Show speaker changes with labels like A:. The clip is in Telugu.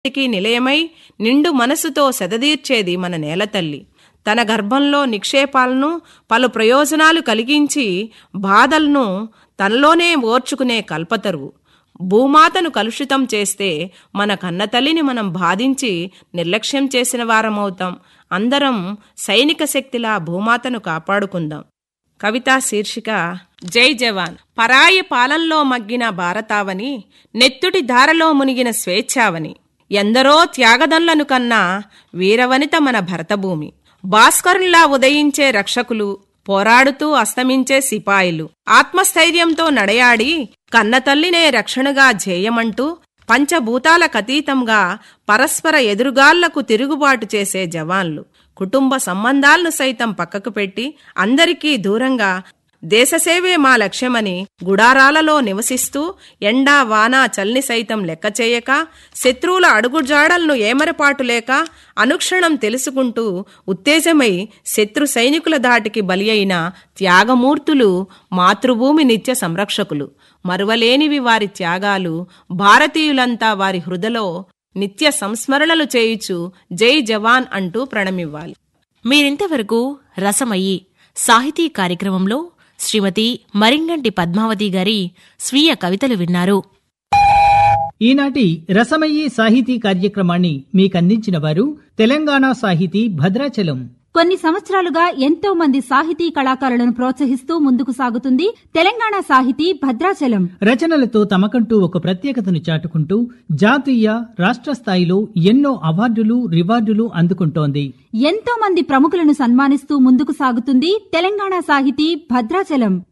A: కి నిలయమై నిండు మనసుతో సెదదీర్చేది మన నేలతల్లి తన గర్భంలో నిక్షేపాలను పలు ప్రయోజనాలు కలిగించి బాధలను తనలోనే ఓర్చుకునే కల్పతరువు భూమాతను కలుషితం చేస్తే మన కన్నతల్లిని మనం బాధించి నిర్లక్ష్యం చేసిన వారమవుతాం అందరం సైనిక శక్తిలా భూమాతను కాపాడుకుందాం కవితా శీర్షిక జై జవాన్ పరాయి పాలనలో మగ్గిన భారతావని నెత్తుటి ధారలో మునిగిన స్వేచ్ఛావని ఎందరో త్యాగదన్లను కన్నా వీరవనిత మన భరతభూమి భాస్కరుల్లా ఉదయించే రక్షకులు పోరాడుతూ అస్తమించే సిపాయిలు ఆత్మస్థైర్యంతో నడయాడి కన్నతల్లినే రక్షణగా జేయమంటూ పంచభూతాలకతీతంగా పరస్పర ఎదురుగాళ్లకు తిరుగుబాటు చేసే జవాన్లు కుటుంబ సంబంధాలను సైతం పక్కకు పెట్టి అందరికీ దూరంగా దేశసేవే మా లక్ష్యమని గుడారాలలో నివసిస్తూ ఎండా వాన చల్ని సైతం లెక్క చేయక శత్రువుల అడుగుజాడలను ఏమరపాటు లేక అనుక్షణం తెలుసుకుంటూ ఉత్తేజమై శత్రు సైనికుల దాటికి బలి అయిన త్యాగమూర్తులు మాతృభూమి నిత్య సంరక్షకులు మరువలేనివి వారి త్యాగాలు భారతీయులంతా వారి హృదలో నిత్య సంస్మరణలు చేయుచు జై జవాన్ అంటూ ప్రణమివ్వాలి
B: మీరింతవరకు రసమయ్యి సాహితీ కార్యక్రమంలో శ్రీమతి మరింగంటి పద్మావతి గారి స్వీయ కవితలు విన్నారు
C: ఈనాటి రసమయీ సాహితీ కార్యక్రమాన్ని మీకందించిన వారు తెలంగాణ సాహితీ భద్రాచలం
D: కొన్ని సంవత్సరాలుగా ఎంతో మంది సాహితీ కళాకారులను ప్రోత్సహిస్తూ ముందుకు సాగుతుంది తెలంగాణ సాహితీ భద్రాచలం
C: రచనలతో తమకంటూ ఒక ప్రత్యేకతను చాటుకుంటూ జాతీయ రాష్ట్ర స్థాయిలో ఎన్నో అవార్డులు రివార్డులు అందుకుంటోంది
D: ఎంతో మంది ప్రముఖులను సన్మానిస్తూ ముందుకు సాగుతుంది తెలంగాణ సాహితీ భద్రాచలం